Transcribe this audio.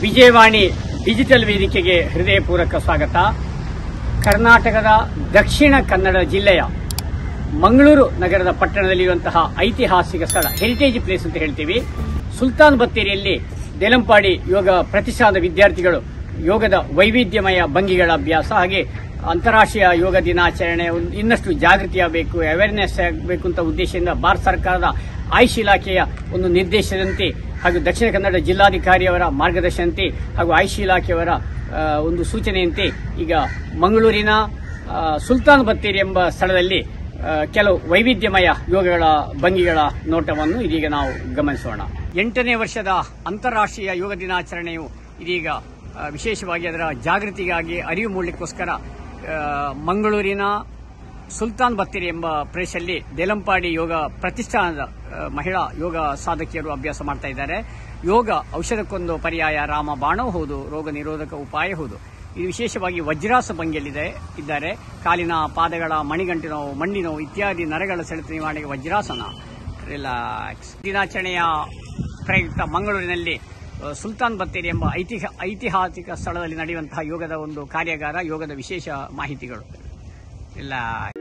Vijayavani digital ವೇದಿಕೆಗೆ ಹೃದಯಪೂರ್ವಕ ಸ್ವಾಗತ ಕರ್ನಾಟಕದ ದಕ್ಷಿಣ ಕನ್ನಡ ಜಿಲ್ಲೆಯ ಮಂಗಳೂರು ನಗರದ ಪಟ್ಟಣದಲ್ಲಿರುವಂತಹ ಐತಿಹಾಸಿಕ ಸ್ಥಳ ಹೆರಿಟೇಜ್ ಪ್ಲೇಸ್ ಅಂತ ಹೇಳ್ತೀವಿ ಸುಲ್ತಾನ್ ಬತ್ತೇರಿಯಲ್ಲಿ ದೇಲಂಪಾಡಿ ಯೋಗ ಪ್ರತಿಷ್ಠಾನದ ವಿದ್ಯಾರ್ಥಿಗಳು ಯೋಗದ ವೈವಿಧ್ಯಮಯ ಭಂಗಿಗಳ ಅಭ್ಯಾಸ ಹಾಗೆ ಅಂತಾರಾಷ್ಟ್ರೀಯ ಯೋಗ ದಿನಾಚರಣೆ ಒಂದು ಇನ್ನಷ್ಟು ಜಾಗೃತಿಯಾಗಬೇಕು ಅವೇರ್ನೆಸ್ ಆಗಬೇಕು ಅಂತ ಉದ್ದೇಶದಿಂದ ಭಾರತ ಸರ್ಕಾರದ ಆಯುಷ್ ಇಲಾಖೆಯ ಒಂದು ನಿರ್ದೇಶನದಂತೆ ಹಾಗೂ ದಕ್ಷಿಣ ಕನ್ನಡ ಜಿಲ್ಲಾಧಿಕಾರಿಯವರ ಮಾರ್ಗದರ್ಶನಂತೆ ಹಾಗೂ ಆಯುಷ್ ಇಲಾಖೆಯವರ ಆ, ಒಂದು ಸೂಚನೆಯಂತೆ ಈಗ ಮಂಗಳೂರಿನ ಆ, ಸುಲ್ತಾನ್ ಬತ್ತೇರಿ ಎಂಬ ಸ್ಥಳದಲ್ಲಿ ಆ, ಕೆಲವು ವೈವಿಧ್ಯಮಯ ಯೋಗಗಳ ಭಂಗಿಗಳ ನೋಟವನ್ನು ಇದೀಗ ನಾವು ಗಮನಿಸೋಣ ಎಂಟನೇ ವರ್ಷದ ಅಂತಾರಾಷ್ಟ್ರೀಯ ಯೋಗ ದಿನಾಚರಣೆಯು ಇದೀಗ ಆ, ವಿಶೇಷವಾಗಿ ಅದರ ಜಾಗೃತಿಗಾಗಿ ಅರಿವು ಮೂಡಲಿಕ್ಕೋಸ್ಕರ ಆ, ಮಂಗಳೂರಿನ ಸುಲ್ತಾನ್ ಬತ್ತೇರಿ ಎಂಬ ಪ್ರದೇಶದಲ್ಲಿ ದೇಲಂಪಾಡಿ ಯೋಗ ಪ್ರತಿಷ್ಠಾನದ ಆ, ಮಹಿಳಾ ಯೋಗ ಸಾಧಕಿಯರು ಅಭ್ಯಾಸ ಮಾಡ್ತಾ ಇದ್ದಾರೆ ಯೋಗ ಔಷಧಕ್ಕೊಂದು ಪರ್ಯಾಯ ರಾಮ ಬಾಣವೂ ಹೌದು ರೋಗ ನಿರೋಧಕ ಉಪಾಯ ಹೌದು ಇದು ವಿಶೇಷವಾಗಿ ವಜ್ರಾಸ ಭಂಗಿಯಲ್ಲಿದೆ ಇದ್ದಾರೆ ಕಾಲಿನ ಪಾದಗಳ ಮಣಿಗಂಟು ನೋವು ಮಂಡಿ ನೋವು ಇತ್ಯಾದಿ ನರಗಳ ಸೆಳೆತ ನಿವಾರಣೆಗೆ ವಜ್ರಾಸನ ರಿಲ್ಯಾಕ್ಸ್ ದಿನಾಚರಣೆಯ ಪ್ರಯುಕ್ತ ಮಂಗಳೂರಿನಲ್ಲಿ ಆ, ಸುಲ್ತಾನ್ ಬತ್ತೇರಿ ಎಂಬ ಐತಿಹ ಐತಿಹಾಸಿಕ ಸ್ಥಳದಲ್ಲಿ ನಡೆಯುವಂತಹ ಯೋಗದ ಒಂದು ಕಾರ್ಯಾಗಾರ ಯೋಗದ ವಿಶೇಷ ಮಾಹಿತಿಗಳು ರಿಲ್ಯಾಕ್ಸ್